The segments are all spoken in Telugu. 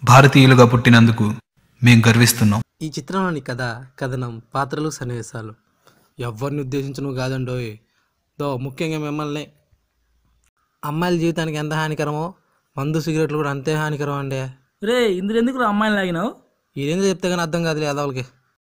భారతీయులుగా పుట్టినందుకు మేం గర్విస్తున్నాం ఈ చిత్రంలోని కథ కథనం పాత్రలు సన్నివేశాలు ఎవరిని ఉద్దేశించను కాదండోయ్ దో ముఖ్యంగా మిమ్మల్ని అమ్మాయిల జీవితానికి ఎంత హానికరమో మందు సిగరెట్లు కూడా అంతే హానికరం అండి రే ఇందులో ఎందుకు అమ్మాయిని లాగినావు ఇదేందో చెప్తే కానీ అర్థం కాదులే అదవలకి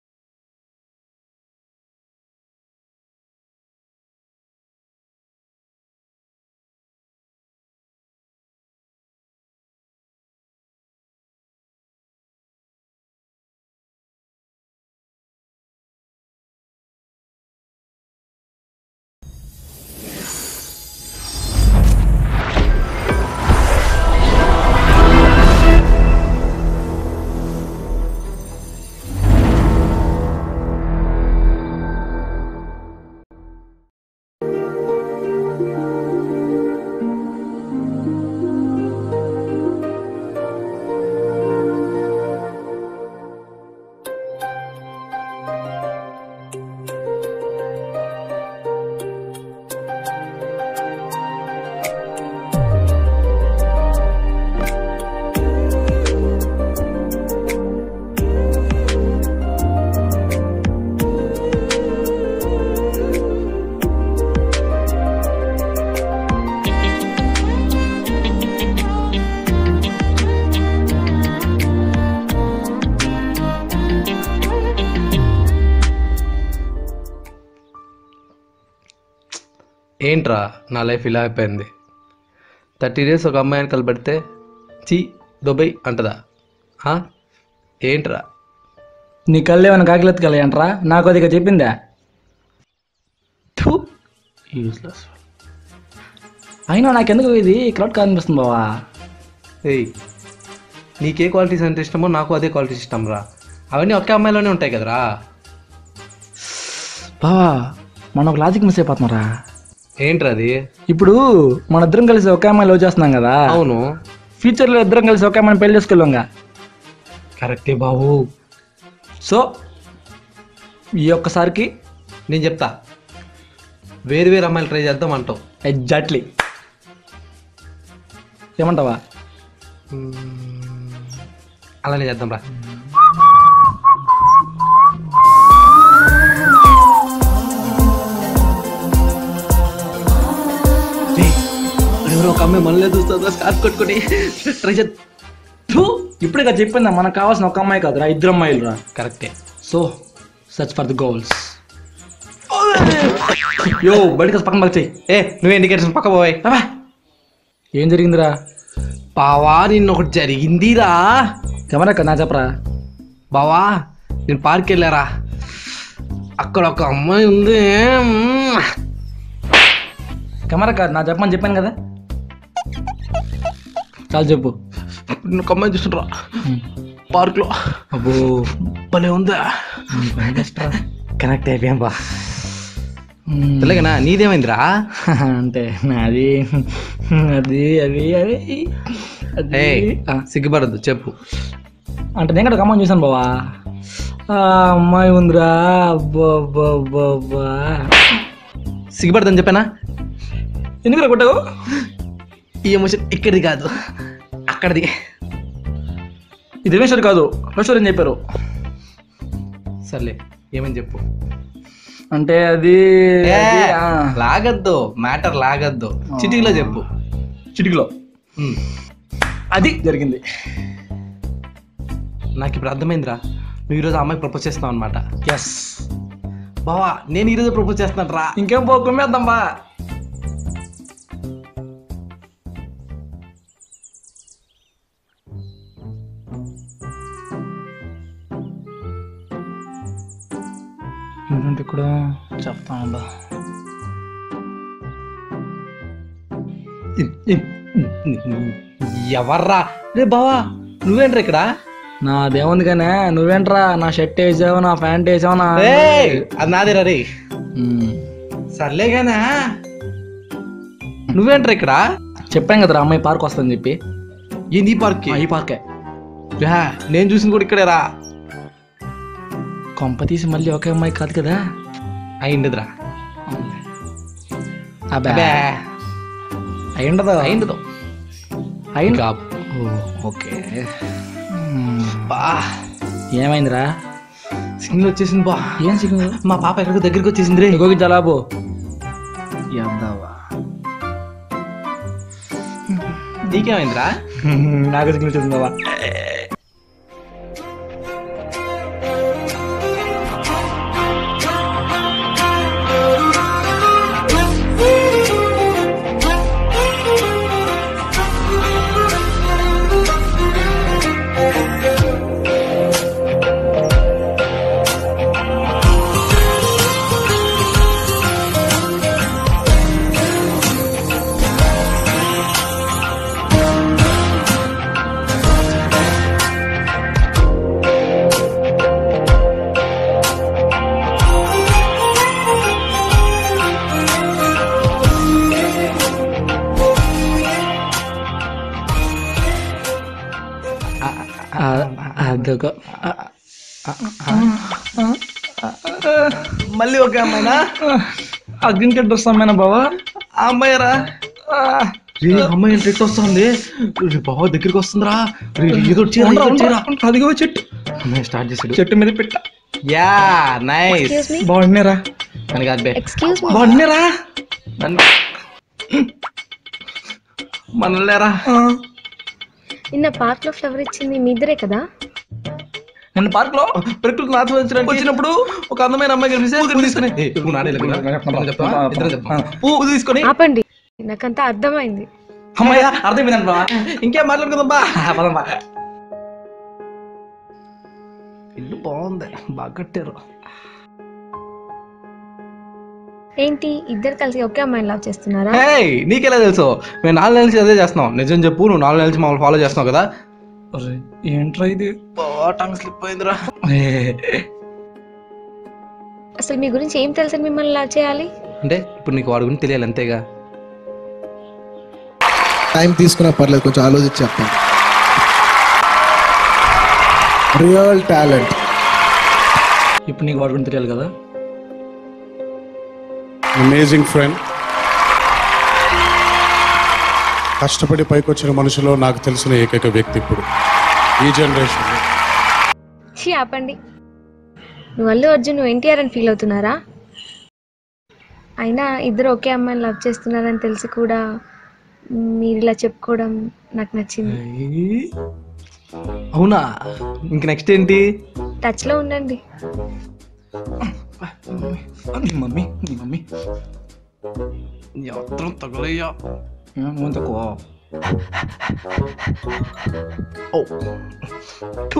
ఏంట్రా నా లైఫ్ ఇలా అయిపోయింది థర్టీ డేస్ ఒక అమ్మాయిని కలబడితే చీ దుబాయ్ అంటదా ఆ? ఏంట్రా నీ కళ్ళు ఏమైనా కాకిలెత్తుకెళ్ళంట్రా నాకు అది ఇక చెప్పిందా యూస్లెస్ అయినా నాకెందుకు ఇది క్రౌడ్ కనిపిస్తుంది బావా ఏయ్ నీకే క్వాలిటీస్ అంటే ఇష్టమో నాకు అదే క్వాలిటీస్ ఇష్టం రా అవన్నీ ఒకే అమ్మాయిలోనే ఉంటాయి కదరా బావా మనం ఒక లాజిక్ మిస్ అయిపోతున్నారా ఏంట్రా అది ఇప్పుడు మన ఇద్దరం కలిసి ఒకే అమ్మాయి లవ్ చేస్తున్నాం కదా అవును ఫ్యూచర్లో ఇద్దరం కలిసి ఒకే అమ్మాయిని పెళ్లి చేసుకెళ్ళాంగా కరెక్టే బాబు సో ఈ ఒక్కసారికి నేను చెప్తా వేరు వేరు అమ్మాయిలు ట్రై చేద్దాం అంటావు ఎగ్జాక్ట్లీ ఏమంటావా అలానే చేద్దాం రా ఎవరో ఒక అమ్మాయి మనలే చూస్తుందా స్కార్ఫ్ కొట్టుకొని ట్రై చేద్దాం ఇప్పుడే కదా చెప్పిందా మనకు కావాల్సిన ఒక అమ్మాయి కాదురా ఇద్దరు అమ్మాయిలు రా కరెక్టే so search for the girls yo బయటకు వచ్చి పక్కన పక్క చెయ్యి ఏ నువ్వే ఇండికేటర్స్ పక్క పోవాయి అబ్బా ఏం జరిగిందిరా బావా నిన్న ఒకటి జరిగిందిరా కెమెరా కదా నా చెప్పరా బావా నేను పార్క్ వెళ్ళారా అక్కడ ఒక అమ్మాయి ఉంది మ్మ్. కెమెరా కాదు నా చెప్పమని చెప్పాను కదా చాలు చెప్పు నేను ఒక అమ్మాయి చూస్తుండ్రా పార్క్లో అబ్బో భలే ఉందా కనెక్ట్ అయిపోయాం బా తెల్లగనా నీదేమైందిరా అంటే నాది అది అవి అవి అది ఏ ఆ, సిగ్గుపడద్దు చెప్పు అంటే నేను కూడా గమనం చూసాను బావా ఆ అమ్మాయి ఉందిరా అబ్బా అబ్బా అబ్బా అబ్బా సిగ్గుపడదని చెప్పానా ఎందుకు కొట్టావు ఈ ఎమోషన్ ఇక్కడిది కాదు అక్కడిది ఇది రమేశ్వర్ కాదు రమేశ్వర్ అని చెప్పారు సర్లే ఏమని చెప్పు అంటే అది ఏ, అది, ఆ, లాగద్దు మ్యాటర్ లాగద్దు చిటికలో చెప్పు చిటికలో ఉమ్. అది జరిగింది నాకు ఇప్పుడు అర్థమైందిరా నువ్వు ఈరోజు ఆ అమ్మాయికి ప్రపోజ్ చేస్తున్నావు అనమాట ఎస్ బావా నేను ఈరోజు ప్రపోజ్ చేస్తున్నాను రా ఇంకేం పో కుమ్మేద్దాం బా ఏంటంటే ఇక్కడ చెప్తాను బా ఎవర్రా రే బావా నువ్వేంట్రా ఇక్కడ నాదేముంది కానీ నువ్వేంట్రా నా షర్ట్ వేసావు నా ప్యాంట్ వేసావు నా ఏయ్, అది నాదేరా రే మ్మ్. సర్లేగానా నువ్వేంట్రా ఇక్కడ చెప్పాను కదరా అమ్మాయి పార్క్ వస్తుందని చెప్పి ఏంది ఈ పార్క్ ఆ, ఈ పార్కే నేను చూసింది కూడా ఇక్కడేరా కొంప తీసి మళ్ళీ ఒకే అమ్మాయి కాదు కదా అయిందిరా అబ్బా అబ్బే అయ్యిండదు అయిండదు అయ్యింది ఇంకా ఓకే బా ఏమైందిరా సిగ్నల్ వచ్చేసింది బా ఏం సిగ్నల్ మా పాప ఎక్కడికి దగ్గరికి వచ్చేసింది రే గోగించాలా పో నీకేమైందిరా నాకు సిగ్నల్ చూసిందావా అదొక మళ్ళీ ఒక అమ్మాయినా అగ్ని డ్రెస్ అమ్మాయినా బావా ఆ అమ్మాయిరా రే అమ్మాయి ఎంత ఎట్టు వస్తుంది రే బావ దగ్గరికి వస్తుందిరా రే ఏదో ఒకటి చేయరా, ఏదో ఒకటి చేయరా. అదిగో చెట్టు అమ్మాయి స్టార్ట్ చేసాడు చెట్టు మీద పెట్ట యా నైస్ ఎక్స్క్యూజ్ మీ బాగున్నారా అని కాదు బే ఎక్స్క్యూజ్ మీ బాగున్నారా నన్ను మనలేరా నిన్న పార్క్ లో ఫ్లవర్ ఇచ్చింది మీ ఇద్దరే కదా నిన్న పార్క్ లో ప్రకృతి ఆస్వాదించడానికి వచ్చినప్పుడు ఒక అందమైన అమ్మాయి కనిపిస్తే పువ్వు తీసుకొని ఏ, పువ్వు నాడే లేకుండా ఇద్దరం చెప్తావా? ఇద్దరం చెప్తావా? పువ్వు తీసుకొని ఆపండి నాకంతా అర్థమైంది అమ్మాయ్యా అర్థమైందండి బా ఇంకేం మాట్లాడుకుందాం బా పదం బా ఇల్లు బాగుంది బాగా కట్టారు ఏంటి ఇద్దరు కలిసి ఒకే అమ్మాయిని లవ్ చేస్తున్నారా హే నీకెలా తెలుసు మేము నాలుగు నెలల నుంచి అదే చేస్తున్నాం నిజం చెప్పు నువ్వు నాలుగు నెలల నుంచి మమ్మల్ని ఫాలో చేస్తున్నావు కదా అరే, ఏంట్రా ఇది టంగ్ స్లిప్ అయిందిరా అసలు మీ గురించి ఏం తెలుసు మిమ్మల్ని లవ్ చేయాలి అంటే ఇప్పుడు నీకు వాడి గురించి తెలియాలి అంతేగా టైం తీసుకున్నా పర్లేదు కొంచెం ఆలోచించి చెప్తాను రియల్ టాలెంట్ ఇప్పుడు నీకు వాడు గురించి తెలియాలి కదా అమేజింగ్ ఫ్రెండ్ కష్టపడి పైకొచ్చిన మనుషులో నాకు తెలిసిన ఏకైక వ్యక్తి ఇప్పుడు ఈ జనరేషన్ షీ ఆపండి నువ్వు అల్లు అర్జున్ నువ్వు ఎన్టీఆర్ అని ఫీల్ అవుతున్నారా అయినా ఇద్దరు ఒకే అమ్మాయిని లవ్ చేస్తున్నారని తెలిసి కూడా మీరు ఇలా చెప్పుకోవడం నాకు నచ్చింది అవునా ఇంక నెక్స్ట్ ఏంటి టచ్లో ఉండండి నీ మమ్మీ నీ మమ్మీ ఎవరు తగలయ్యా నువ్వు తక్కువ ఓ థు.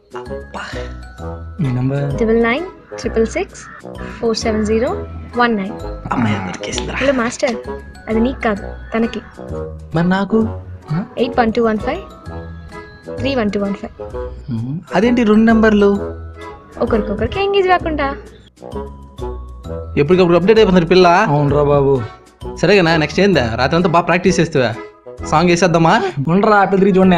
నీ number triple nine triple six four seven zero one nine అమ్మాయి దొరికేసిందిరా హలో మాస్టర్ అది నీకు కాదు తనకి మరి నాకు eight one two one five three one two one five అదేంటి రెండు నెంబర్లు ఒకరికొకరికి ఎంగేజ్ కాకుండా ఎప్పటికప్పుడు అప్డేట్ అయిపోతుంది పిల్ల అవునరా బాబు సరేగా నెక్స్ట్ ఏందా రాత్రి అంతా బాగా ప్రాక్టీస్ చేస్తావా సాంగ్ వేసేద్దామా ఉండరా ఆపిల్ తిరిగి చూడనా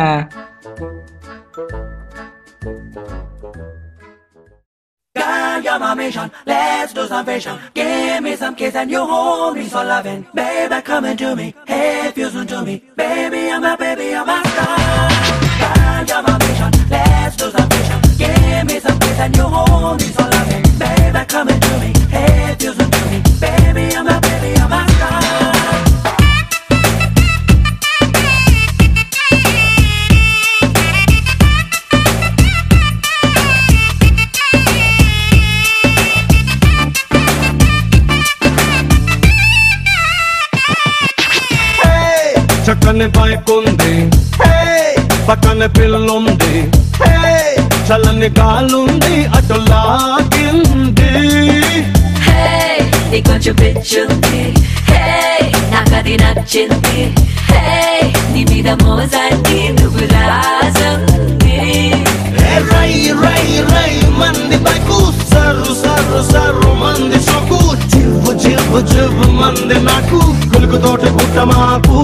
చక్కని బైక్ ఉంది పక్కన పిల్లుంది చల్లని గాలుంది అటు లాగింది Hey, నీ కొంచెం పిచ్చుంది Hey, నాకది నచ్చింది Hey, నీ మీద మోజాన్ని నువ్వు రాజంది రై రై రై మంది బైకు సర్రు సర్రు సర్రు మంది సొకు జివ్వు జివ్వు జివ్వు మంది నాకు కొలుకు తోట గుట్ట మాకు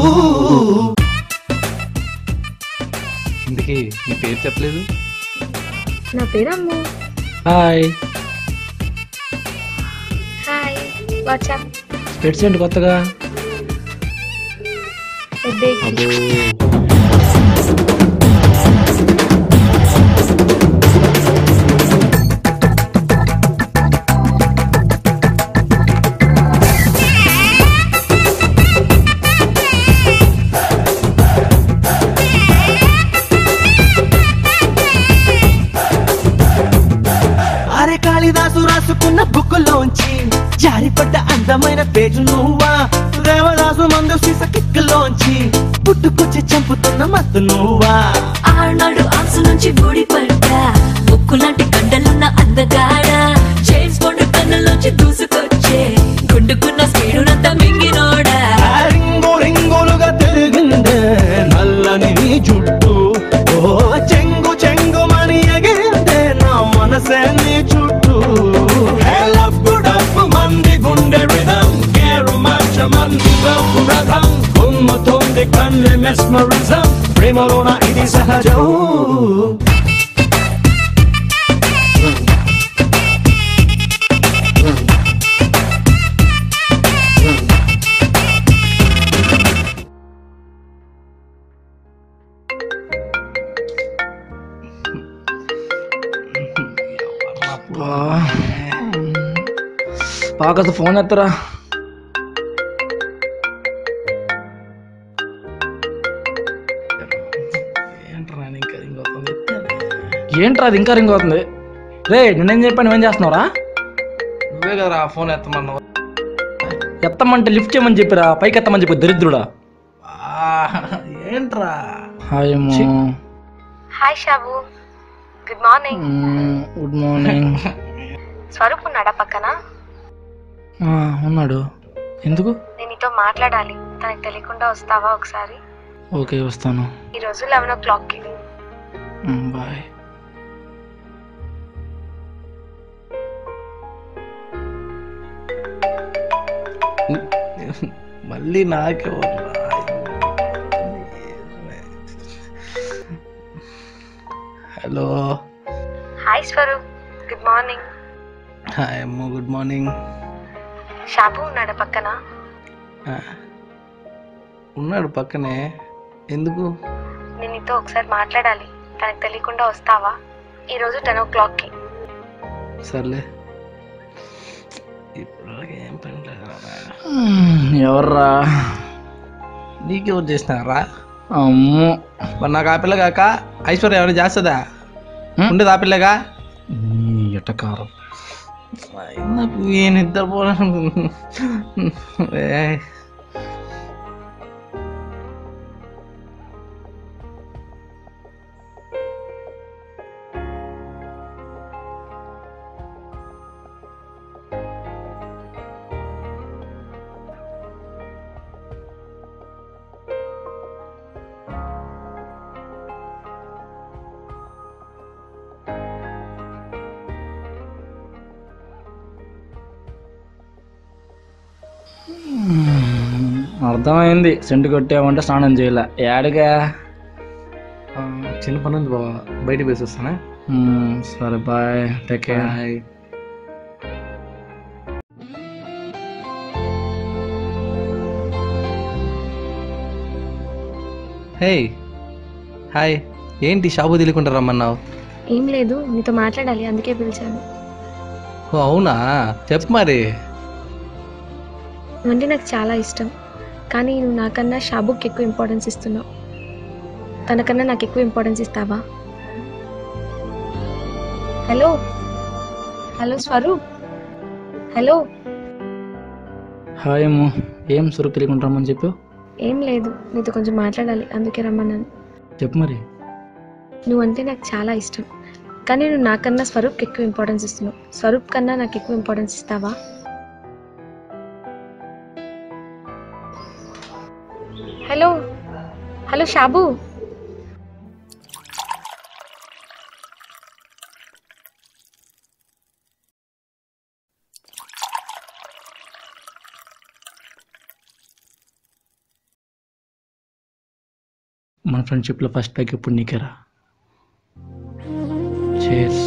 ఇందుకే నీ పేరు చెప్పలేదు నా పేరు అమ్ము హాయ్ హాయ్ వాట్సాప్ స్పెట్స్ ఏంటి కొత్తగా హెడ్ఏక్ అబ్బో అందమైన పేజు నువ్వా దేవదాసు మందు సీస కిక్కులోంచి పుట్టుకొచ్చి చంపుతున్న మత్తు నువ్వా ఆనాడు ఆశ నుంచి ఊడిపడ్డా ముక్కులాంటి గడ్డలున్న అందగాడ జేమ్స్ బాండ్ కన్నులోంచి దూసుకొచ్చే గుండుకున్న స్పీడునంతా మింగినోడా ఆ రింగు రింగులుగా తిరిగిందే నల్లని నీ జుట్టు ఓ చెంగు చెంగు మని ఎగిరిందే నా మనసే నీ చుట్టూ హెలప్పు డప్పు మంది గుండె రిధం గేరు మార్చ మంది డప్పు రథం కుమ్ముతుంది కన్ను మెస్మరిజం ప్రేమలోన ఇది సహజం బాగా ఫోన్ ఎత్తరా ఏంట్రా అది ఇంకా రింగ్ అవుతుంది ఏంట్రా అది ఇంకా రింగ్ అవుతుంది రే నేనేం చెప్పాను నువ్వేం చేస్తున్నావురా నువ్వే కదరా ఫోన్ ఎత్తమన్నావు ఎత్తమంటే లిఫ్ట్ చేయమని చెప్పిరా పైకి ఎత్తమని చెప్పి దరిద్రుడా ఆ, ఏంట్రా హాయ్ అమ్మో hi Shabu good morning good morning Swaroop ఉన్నాడా పక్కన ఉన్నాడు ఎందుకు నేను నీతో మాట్లాడాలి తనకి తెలియకుండా వస్తావా ఒకసారి ఓకే వస్తాను ఈ రోజు లెవెన్ ఓ క్లాక్కి బాయ్ మళ్ళీ నాకే hello hi Swaroop good morning hi అమ్మ గుడ్ మార్నింగ్ షాబు ఉన్నాడా పక్కన ఉన్నాడు పక్కనే ఎందుకు నేను నీతో ఒకసారి మాట్లాడాలి తనకి తెలియకుండా వస్తావా ఈ రోజు టెన్ ఓ క్లాక్కి సర్లే ఇప్పుడు ఏం పని లేదురా. ఎవర్రా నీకెవరు చేసినారా అమ్మో మరి నాకు ఆ పిల్ల కాక ఐశ్వర్య ఏమైనా చేస్తుందా ఉండేది ఆ పిల్లగా నీ ఎటకారం నాకు నేను ఇద్దరు పోను అర్థమైంది సెంటు కొట్టామంటే స్నానం చేయలే ఏడగా చిన్న పని ఉంది బాబా బయటికి వేసి వస్తానా మ్మ్, సరే bye take care bye hey hi ఏంటి షాపు తెలియకుండా రమ్మన్నావు ఏం లేదు నీతో మాట్లాడాలి అందుకే పిలిచాను ఓ అవునా చెప్పు మరి నువ్వంటే నాకు చాలా ఇష్టం కానీ నువ్వు నాకన్నా షాబుకి ఎక్కువ ఇంపార్టెన్స్ ఇస్తున్నావు తనకన్నా నాకు ఎక్కువ ఇంపార్టెన్స్ ఇస్తావా hello hello Swaroop hello hi అమ్మో ఏం సురుకు తెలియకుంటామని చెప్పు ఏం లేదు నీతో కొంచెం మాట్లాడాలి అందుకే రమ్మన్నాను చెప్పు మరి నువ్వంటే నాకు చాలా ఇష్టం కానీ నువ్వు నాకన్నా స్వరూప్కి ఎక్కువ ఇంపార్టెన్స్ ఇస్తున్నావు స్వరూప్ కన్నా నాకు ఎక్కువ ఇంపార్టెన్స్ ఇస్తావా హలో హలో షాబు మన ఫ్రెండ్షిప్లో ఫస్ట్ ప్యాక్ ఇప్పుడు నీకేరా చేస్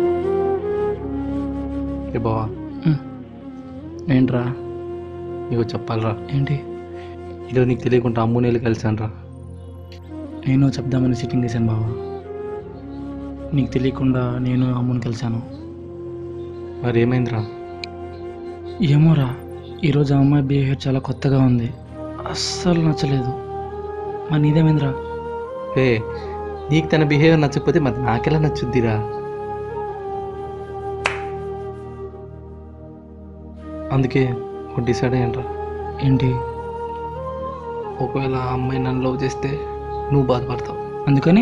ఏ బావా ఏంట్రా నీకు చెప్పాలరా ఏంటి ఈరోజు నీకు తెలియకుండా అమ్ము నీళ్ళు కలిసాను రా నేను చెప్దామని సిట్టింగ్ వేసాను బావా నీకు తెలియకుండా నేను అమ్ముని కలిశాను మరి ఏమైందిరా ఏమోరా ఈరోజు ఆ అమ్మాయి బిహేవియర్ చాలా కొత్తగా ఉంది అస్సలు నచ్చలేదు మరి నీదేమైందిరా ఏ నీకు తన బిహేవియర్ నచ్చకపోతే మరి నాకెలా నచ్చుద్దిరా అందుకే ఒకటి డిసైడ్ అయ్యంట్రా ఏంటి ఒకవేళ ఆ అమ్మాయి నన్ను లవ్ చేస్తే నువ్వు బాధపడతావు అందుకని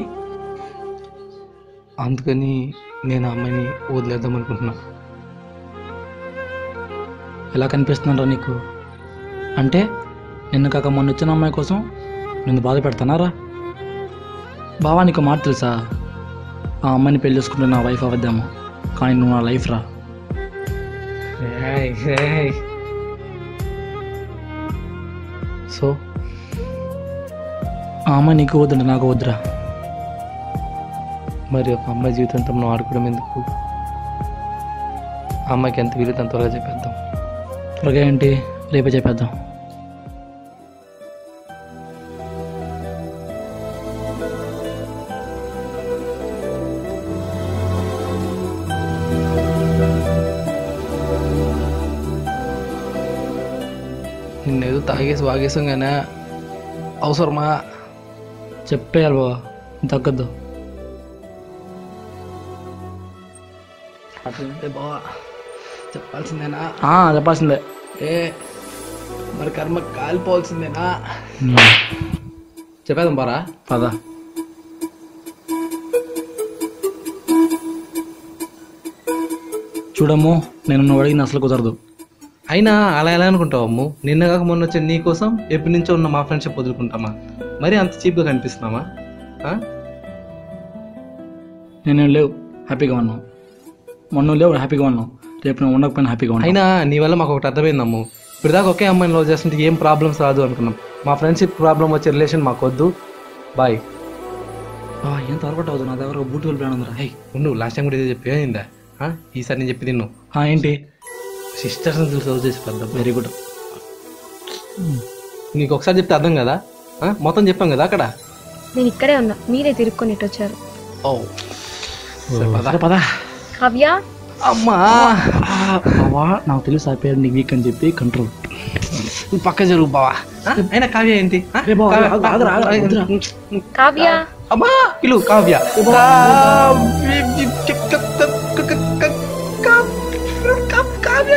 అందుకని నేను ఆ అమ్మాయిని వదిలేద్దాం అనుకుంటున్నా ఎలా కనిపిస్తుందంరా నీకు అంటే నిన్న కాక మొన్న వచ్చిన అమ్మాయి కోసం నిన్ను బాధ పెడతానారా బావా నీకు మాట తెలుసా ఆ అమ్మాయిని పెళ్లి చేసుకుంటే నా వైఫ్ అవద్దాము కానీ నువ్వు నా లైఫ్ రా సో ఆ అమ్మాయి నీకు వద్దంటే నాకు వద్దురా మరి ఒక అమ్మాయి జీవితంతో మనం ఆడుకోవడం ఎందుకు ఆ అమ్మాయికి ఎంత వీలు అంత త్వరగా చెప్పేద్దాం త్వరగా ఏంటి రేపే చెప్పేద్దాం నిన్నేదో తాగేసి వాగేసాం కానీ అవసరమా చెప్పేయాలి బావా తగ్గద్దు అట్లంటే బావా చెప్పాల్సిందేనా ఆ, చెప్పాల్సిందే ఏ మరి కర్మ కాలిపోవాల్సిందేనా చెప్పేద్దాం బారా పద చూడమ్ము నేను నువ్వు అడిగిన అసలు కుదరదు అయినా అలా ఎలా అనుకుంటావు అమ్ము నిన్న కాక మొన్న వచ్చే నీ కోసం ఎప్పటి నుంచో ఉన్న మా ఫ్రెండ్షిప్ వదులుకుంటామా మరి అంత చీప్గా కనిపిస్తున్నామా ఆ? నేను లేవు హ్యాపీగా ఉన్నావు మొన్న నువ్వు లేవు హ్యాపీగా ఉన్నావు రేపు నువ్వు ఉండకపోయినా హ్యాపీగా ఉన్నావు అయినా నీ వల్ల మాకు ఒకటి అర్థమైంది అమ్ము ఇప్పుడు దాకా ఒకే అమ్మాయిని లవ్ చేస్తుంటే ఏం ప్రాబ్లమ్స్ రాదు అనుకున్నాం మా ఫ్రెండ్షిప్ ప్రాబ్లం వచ్చే రిలేషన్ మాకు వద్దు బాయ్ బావా, ఏం త్వరపట్టు అవుతుంది నా దగ్గర బూట్ వెళ్ళిపోయాను ఉందిరా హై ఉండు లాస్ట్ టైం కూడా ఇదే చెప్పి అయిందా ఈసారి నేను చెప్పి తిన్ను ఆ, ఏంటి సిస్టర్స్ని చూసి లవ్ చేసి పెద్ద వెరీ గుడ్ నీకు ఒకసారి చెప్తే అర్థం కదా ఆ? మొత్తం చెప్పాం కదా అక్కడ నేను ఇక్కడే ఉన్నా మీరే తిరుక్కొని ఇటు వచ్చారు ఓ సరే, పద. సరే పదా కావ్య అమ్మా బావా నాకు తెలుసు ఆ పేరు నీకు వీక్ అని చెప్పి కంట్రోల్ నువ్వు పక్క జరుగు బావా ఆ? అయినా కావ్య ఏంటి ఆ? రే బావ, కావ్య, ఆగు, ఆగురా, ఆగురా, వద్దురా. కావ్య అమ్మా పిలు కావ్య కావ్య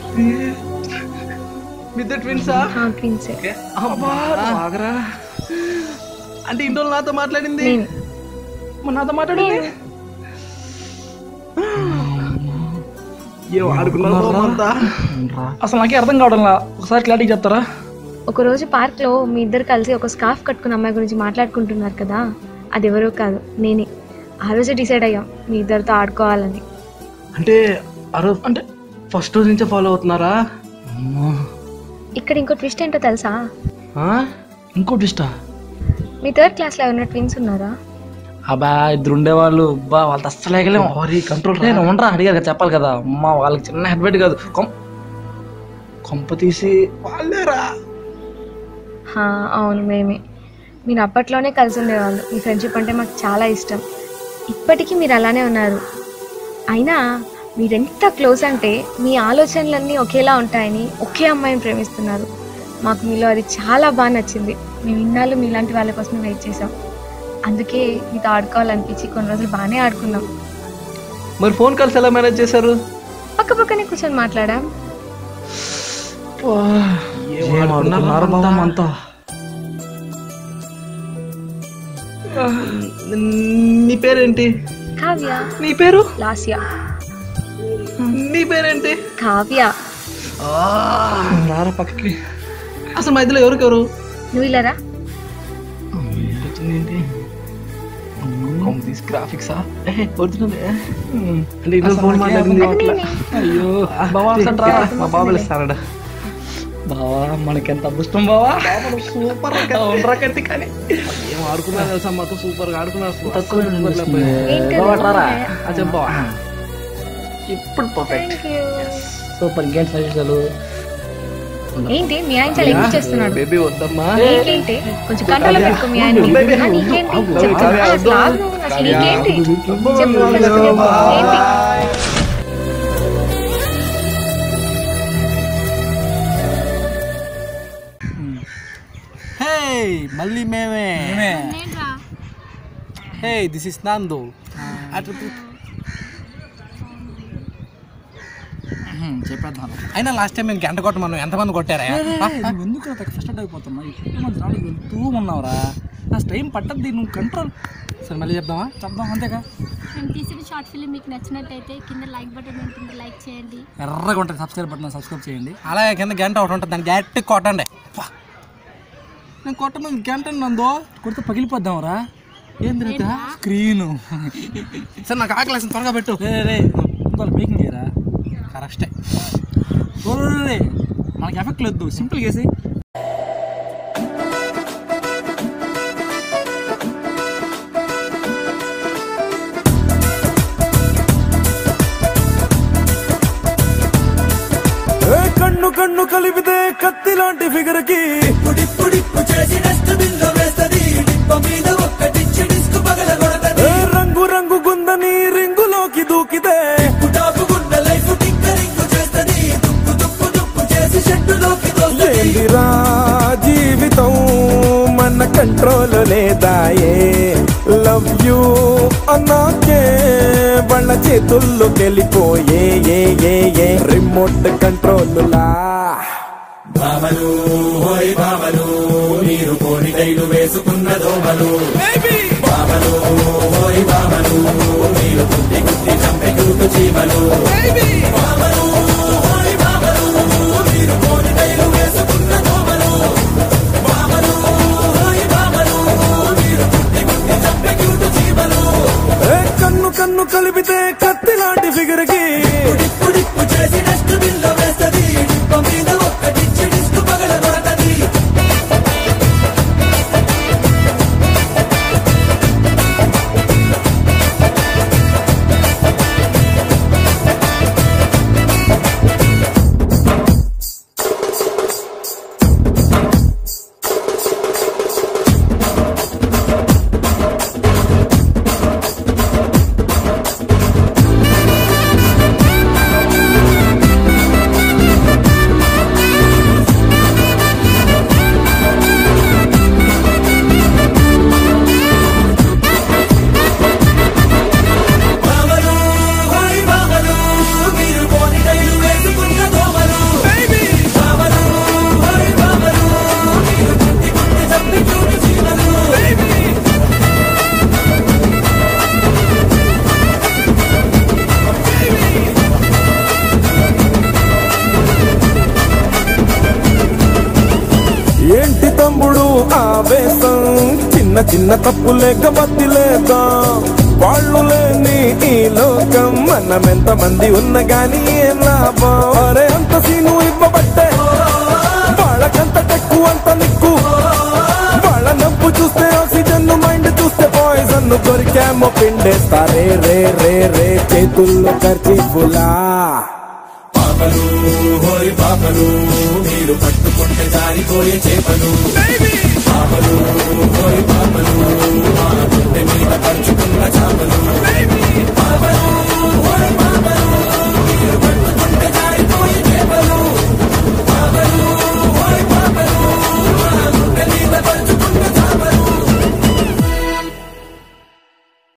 మిద్ద ట్విన్సా ట్విన్సే అమ్మా ఆగరా అంటే ఇంట్లో నాతో మాట్లాడింది నేను మరి నాతో మాట్లాడింది ఏం ఆడుకున్నావు అంతా అసలు నాకే అర్థం కావడంలా ఒకసారి క్లారిటీ చెప్తారా ఒకరోజు పార్క్లో మీ ఇద్దరు కలిసి ఒక స్కార్ఫ్ కట్టుకున్న అమ్మాయి గురించి మాట్లాడుకుంటున్నారు కదా అది ఎవరో కాదు నేనే ఆ రోజు డిసైడ్ అయ్యాం మీ ఇద్దరితో ఆడుకోవాలని అంటే అరో అంటే ఫస్ట్ రోజు నుంచే ఫాలో అవుతున్నారా ఇక్కడ ఇంకో ట్విస్ట్ ఏంటో తెలుసా ఆ? ఇంకోటి ఇష్టా మీ థర్డ్ క్లాస్లో ఎవరైనా ట్విన్స్ ఉన్నారా అబ్బా ఇద్దరు ఉండేవాళ్ళు బా వాళ్ళతో అస్సలు ఎగలేము సారీ కంట్రోల్ నేను ఉండరా అడిగారు కదా చెప్పాలి కదా అమ్మ వాళ్ళకి చిన్న హెడ్బెట్ కాదు కొం- కొంప తీసి వాళ్ళేరా హా, అవును మేమే మీరు అప్పట్లోనే కలిసి ఉండేవాళ్ళు మీ ఫ్రెండ్షిప్ అంటే మాకు చాలా ఇష్టం ఇప్పటికీ మీరు అలానే ఉన్నారు అయినా మీరెంత క్లోజ్ అంటే మీ ఆలోచనలన్నీ ఒకేలా ఉంటాయని ఒకే అమ్మాయిని ప్రేమిస్తున్నారు మాకు మీలో అది చాలా బాగా నచ్చింది మేము ఇన్నాళ్ళు మీలాంటి వాళ్ళ కోసం వెయిట్ చేసాం అందుకే మీతో ఆడుకోవాలనిపించి కొన్ని రోజులు బాగానే ఆడుకున్నాం మరి ఫోన్ కాల్స్ ఎలా మేనేజ్ చేశారు పక్క పక్కనే కూర్చొని మాట్లాడాం ఏం ఆడుకున్నారు బాబు అంతా నీ పేరేంటి కావ్య నీ పేరు లాస్య నీ పేరేంటి కావ్య రారా పక్కకి అసలు మా ఇద్దరు ఎవరికెవరు నువ్వు ఇలారా తీసి గ్రాఫిక్సా ఒరిజినల్ అంటే ఇద్దరు ఫోన్ మాట్లాడింది అది నేనే. అయ్యో బావా అసలు రా. మా బాబులు ఇస్తారట బావా మనకెంత అదృష్టం బావా సూపర్ ఉండరా కట్టి కానీ ఏం ఆడుకున్నా తెలుసా మాతో సూపర్ గా ఆడుకున్నారు తక్కువ ఏంటి బావా రారా చెప్పా ఇప్పుడు పర్ఫెక్ట్ Thank you. సూపర్ ఇంకేంటి సజెషన్లు ఏంటి మీ ఆయన చాలా ఎక్కువ చేస్తున్నాడు బేబీ వద్దమ్మా నీకేంటి కొంచెం కంట్రోల్ పెట్టుకో మీ ఆయన నీకేంటి చెప్తున్నా అసలు ఆగు. అసలు నీకేంటి చెప్పు అసలు చెప్పు. ఏంటి హే మళ్ళీ మేమే హే దిస్ ఇస్ నందు అటు చెప్పేద్దాం అయినా లాస్ట్ టైం మేము గంట కొట్ట మనం ఎంతమంది కొట్టారా నువ్వు ఎందుకు ఫ్రస్ట్రేట్ అయిపోతున్నావు ఇప్పుడు మంది నాలుగు వెళ్తూ ఉన్నావురా నా టైం పట్టద్ది నువ్వు కంట్రోల్ సరే మళ్ళీ చెప్దామా చెప్దాం అంతేగా మేము తీసిన షార్ట్ ఫిల్మ్ మీకు నచ్చినట్టయితే కింద లైక్ బటన్ ఉంటుంది లైక్ చేయండి ఎర్రగా ఉంటుంది సబ్స్క్రైబ్ బటన్ సబ్స్క్రైబ్ చేయండి అలాగే కింద గంట ఒకటి ఉంటుంది దాన్ని గట్టి కొట్టండి నేను కొట్టమని గంట నందో కొడితే పగిలిపోద్దాంరా ఏంది స్క్రీను సరే నాకు ఆకలి వేసింది, త్వరగా పెట్టు రే రే ముందు మేకింగ్ చేయరా కరెక్టే ఓ, రే, రే, రే. మనకి ఎఫెక్ట్ లేదు సింపుల్ చేసి ఏ కన్ను కన్ను కలిపితే కత్తి లాంటి ఫిగర్ కి ఇప్పుడిప్పుడిప్పు చేసి డస్ట్బిన్ లో వేస్తది డిప్ప మీద ఒక్కటిచ్చి డిస్క్ పగల కొడతది రంగు రంగు గుందని రింగులోకి దూకితే టాపు గుండ లైఫ్ టిక్కరింగ్ చేస్తది దుక్కు దుక్కు దుక్కు చేసి షెడ్డులోకి ఏందిరా జీవితం మన కంట్రోల్ లేదాయే లవ్ యూ అన్నాకే వాళ్ళ చేతుల్లోకి వెళ్ళిపోయే ఏ ఏ ఏ రిమోట్ కంట్రోల్ లా భామలు హోయ్ భామలు మీరు కోడి కైలు వేసుకున్న దోమలు భామలు హోయ్ భామలు మీరు గుద్ది గుద్ది చంపి కూతు చీమలు భామలు హోయ్ భామలు మీరు కోడి కైలు వేసుకున్న దోమలు భామలు హోయ్ భామలు మీరు గుద్ది గుద్ది చంపి కూతు చీమలు కన్ను కన్ను కలిపితే కత్తి లాంటి ఫిగర్ కి ఇప్పుడిప్పు చేసి డస్ట్బిన్ లో వేస్తది డిప్ప మీద ఒక్కటిచ్చి డిస్క్ పగల కొడతది భామలు హోయ్ భామలు మీరు కోడి కైలు వేసుకున్న దోమలు భామలు హోయ్ భామలు మీరు గుద్ది గుద్ది చంపి కూతు చీమలు ఏంటి తమ్ముడు ఆవేశం చిన్న చిన్న తప్పు లేక బద్ది లేదా వాళ్ళు లేని ఈ లోకం మనం ఎంత మంది ఉన్న గాని ఏం లాభం అరే అంత సీను ఇవ్వబట్టే వాళ్ళకంత టెక్కు అంత నిక్కు వాళ్ళ నవ్వు చూస్తే ఆక్సిజన్ మైండ్ చూస్తే పాయిజన్ దొరికామో పిండేస్తారే రే రే రే చేతుల్లో ఖర్చీఫులా పాపలు హోయ్ పాపలు మీరు పట్టుకుంటే జారిపోయే చేపలు పాపలు హోయ్ పాపలు మా గుండె మీద పరుచుకున్న